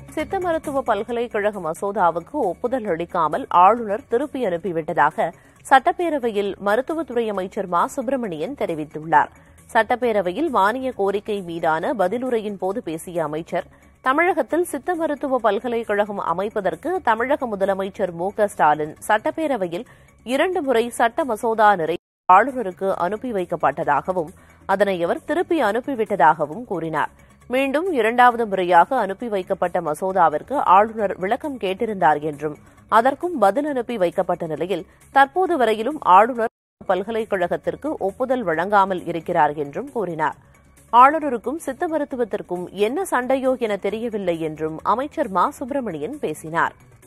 சித்த மருத்துவ பல்கலைக்கழக மசோதாவுக்கு ஒப்புதல் அளிக்காமல் ஆளுநர் திருப்பி அனுப்பிவிட்டதாக சட்டப்பேரவையில் மருத்துவத்துறை அமைச்சர் மா சுப்பிரமணியன் தெரிவித்துள்ளார் சட்டப்பேரவையில் மானிய கோரிக்கை மீதான பதிலுரையின் போது பேசிய அமைச்சர் தமிழகத்தில் சித்த மருத்துவ பல்கலைக்கழகம் அமைப்பதற்கு தமிழக முதலமைச்சர் மு க ஸ்டாலின் சட்டப்பேரவையில் இரண்டு முறை சட்ட மசோதா நிறை ஆளுநருக்கு அனுப்பி வைக்கப்பட்டதாகவும் அதனை அவர் திருப்பி அனுப்பிவிட்டதாகவும் கூறினார் மீண்டும் இரண்டாவது முறையாக அனுப்பி வைக்கப்பட்ட மசோதாவிற்கு ஆளுநர் விளக்கம் கேட்டிருந்தார் என்றும் அதற்கும் பதில் அனுப்பி வைக்கப்பட்ட நிலையில் தற்போது வரையிலும் ஆளுநர் பல்கலைக்கழகத்திற்கு ஒப்புதல் வழங்காமல் இருக்கிறார் என்றும் கூறினார் ஆளுநருக்கும் சித்த மருத்துவத்திற்கும் என்ன சண்டையோ என தெரியவில்லை என்றும் அமைச்சர் மா சுப்பிரமணியன் பேசினார்